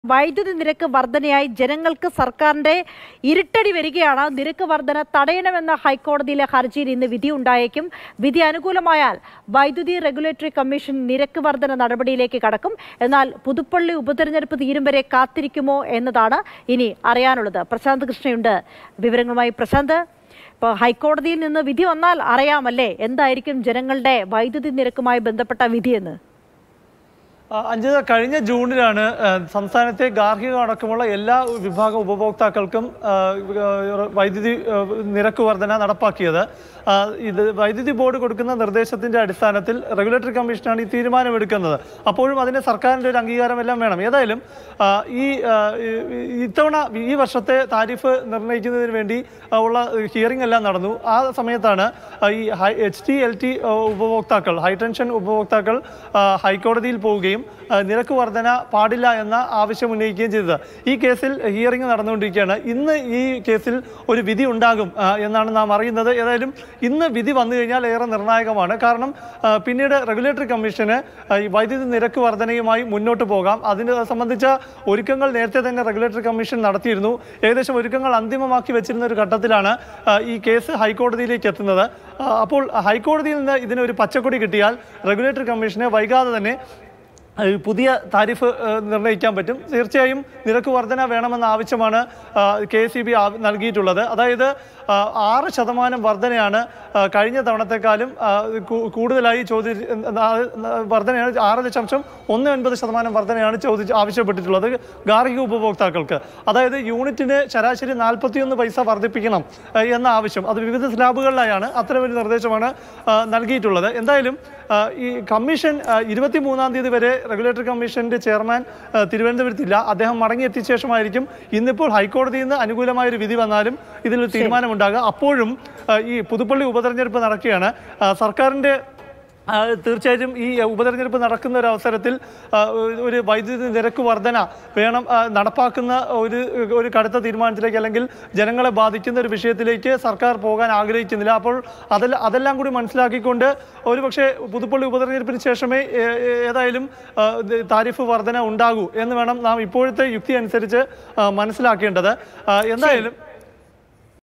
വൈദ്യുതി നിരക്ക് വർധനയായി ജനങ്ങൾക്ക് സർക്കാരിന്റെ ഇരുട്ടടി വരികയാണ് നിരക്ക് വർധന തടയണമെന്ന ഹൈക്കോടതിയിലെ ഹർജിയിൽ ഇന്ന് വിധി ഉണ്ടായേക്കും വിധി അനുകൂലമായാൽ വൈദ്യുതി റെഗുലേറ്ററി കമ്മീഷൻ നിരക്ക് വർധന നടപടിയിലേക്ക് കടക്കും എന്നാൽ പുതുപ്പള്ളി ഉപതെരഞ്ഞെടുപ്പ് തീരും വരെ കാത്തിരിക്കുമോ എന്നതാണ് ഇനി അറിയാനുള്ളത് പ്രശാന്ത് കൃഷ്ണയുണ്ട് വിവരങ്ങളുമായി പ്രശാന്ത് ഇപ്പോൾ ഹൈക്കോടതിയിൽ നിന്ന് വിധി വന്നാൽ അറിയാമല്ലേ എന്തായിരിക്കും ജനങ്ങളുടെ വൈദ്യുതി നിരക്കുമായി ബന്ധപ്പെട്ട വിധിയെന്ന് ആ, അഞ്ജിത കഴിഞ്ഞ ജൂണിലാണ് ആ, സംസ്ഥാനത്തെ ഗാർഹിക അടക്കമുള്ള എല്ലാ വിഭാഗം ഉപഭോക്താക്കൾക്കും ആ, ആ, വൈദ്യുതി ആ, നിരക്ക് വർധന നടപ്പാക്കിയത് ആ, ഇത് വൈദ്യുതി ബോർഡ് കൊടുക്കുന്ന നിർദ്ദേശത്തിന്റെ അടിസ്ഥാനത്തിൽ റെഗുലേറ്ററി കമ്മീഷനാണ് ഈ തീരുമാനമെടുക്കുന്നത് അപ്പോഴും അതിന് സർക്കാരിന്റെ ഒരു അംഗീകാരം എല്ലാം വേണം ഏതായാലും ആ, ഈ ആ, ഈ- ഈ- ഇത്തവണ ഈ വർഷത്തെ താരിഫ് നിർണ്ണയിക്കുന്നതിന് വേണ്ടി ആ, ഉള്ള ഹിയറിംഗ് എല്ലാം നടന്നു ആ സമയത്താണ് ആ, ഈ high H T L T ഉപഭോക്താക്കൾ ഹൈടെൻഷൻ ഉപഭോക്താക്കൾ ആ, ഹൈക്കോടതിയിൽ പോവുകയും ആ, നിരക്ക് വർധന പാടില്ല എന്ന ആവശ്യം ഉന്നയിക്കുകയും ചെയ്തത് ഈ കേസിൽ ഹിയറിംഗ് നടന്നുകൊണ്ടിരിക്കുകയാണ് ഇന്ന് ഈ കേസിൽ ഒരു വിധി ഉണ്ടാകും ആ, എന്നാണ് നാം അറിയുന്നത് ഏതായാലും ഇന്ന് വിധി വന്നു കഴിഞ്ഞാൽ ഏറെ നിർണായകമാണ് കാരണം ആ, പിന്നീട് റെഗുലേറ്ററി കമ്മീഷന് ആ, ഈ വൈദ്യുതി നിരക്ക് വർധനയുമായി മുന്നോട്ട് പോകാം അതിന് സംബന്ധിച്ച ഒരുക്കങ്ങൾ നേരത്തെ തന്നെ റെഗുലേറ്ററി കമ്മീഷൻ നടത്തിയിരുന്നു ഏകദേശം ഒരുക്കങ്ങൾ അന്തിമമാക്കി വെച്ചിരുന്ന ഒരു ഘട്ടത്തിലാണ് ആ, ഈ കേസ് ഹൈക്കോടതിയിലേക്ക് എത്തുന്നത് ആ, അപ്പോൾ ഹൈക്കോടതിയിൽ നിന്ന് ഇതിനൊരു പച്ചക്കൊടി കിട്ടിയാൽ റെഗുലേറ്ററി കമ്മീഷന് വൈകാതെ തന്നെ ഏഹ് പുതിയ താരിഫ് ഏഹ് നിർണ്ണയിക്കാൻ പറ്റും തീർച്ചയായും നിരക്ക് വർധന വേണമെന്ന ആവശ്യമാണ് കെ എസ് ഇ ബി നൽകിയിട്ടുള്ളത് അതായത് ആ, ആറ് ശതമാനം വർധനയാണ് ആ, കഴിഞ്ഞ തവണത്തെക്കാളും ആ, കൂ- കൂടുതലായി ചോദി ആ, വർധനയാണ് ആറ് ദശാംശം ഒന്ന് ഒൻപത് ശതമാനം വർധനയാണ് ചോദിച്ച് ആവശ്യപ്പെട്ടിട്ടുള്ളത് ഗാർഹിക ഉപഭോക്താക്കൾക്ക് അതായത് യൂണിറ്റിന് ശരാശരി നാൽപ്പത്തിയൊന്ന് പൈസ വർദ്ധിപ്പിക്കണം ആ, എന്ന ആവശ്യം അത് വിവിധ സ്ലാബുകളിലായാണ് അത്തരമൊരു നിർദ്ദേശമാണ് ആ, നൽകിയിട്ടുള്ളത് എന്തായാലും ആ, ഈ കമ്മീഷൻ ഇരുപത്തി മൂന്നാം തീയതി വരെ റെഗുലേറ്ററി കമ്മീഷന്റെ ചെയർമാൻ ആ, തിരുവനന്തപുരത്തില്ല അദ്ദേഹം മടങ്ങിയെത്തിയ ശേഷമായിരിക്കും ഇന്നിപ്പോൾ ഹൈക്കോടതിയിൽ നിന്ന് അനുകൂലമായ ഒരു വിധി വന്നാലും ഇതിൽ തീരുമാനമുണ്ടാകുക അപ്പോഴും ആ, ഈ പുതുപ്പള്ളി ഉപതെരഞ്ഞെടുപ്പ് നടക്കുകയാണ് ആ, സർക്കാരിന്റെ ആ, തീർച്ചയായും ഈ ഉപതെരഞ്ഞെടുപ്പ് നടക്കുന്ന ഒരു അവസരത്തിൽ ആ, ഒരു വൈദ്യുതി നിരക്ക് വർധന വേണം ആ, നടപ്പാക്കുന്ന ഒരു ഒരു കടുത്ത തീരുമാനത്തിലേക്ക് അല്ലെങ്കിൽ ജനങ്ങളെ ബാധിക്കുന്ന ഒരു വിഷയത്തിലേക്ക് സർക്കാർ പോകാൻ ആഗ്രഹിക്കുന്നില്ല അപ്പോൾ അതെല്ലാം അതെല്ലാം കൂടി മനസ്സിലാക്കിക്കൊണ്ട് ഒരുപക്ഷെ പുതുപ്പള്ളി ഉപതെരഞ്ഞെടുപ്പിന് ശേഷമേ ഏ- ഏ- ഏതായാലും ആ, ഇത് താരിഫ് വർധന ഉണ്ടാകൂ എന്ന് വേണം നാം ഇപ്പോഴത്തെ യുക്തി അനുസരിച്ച് ആ, മനസ്സിലാക്കേണ്ടത് ആ, എന്തായാലും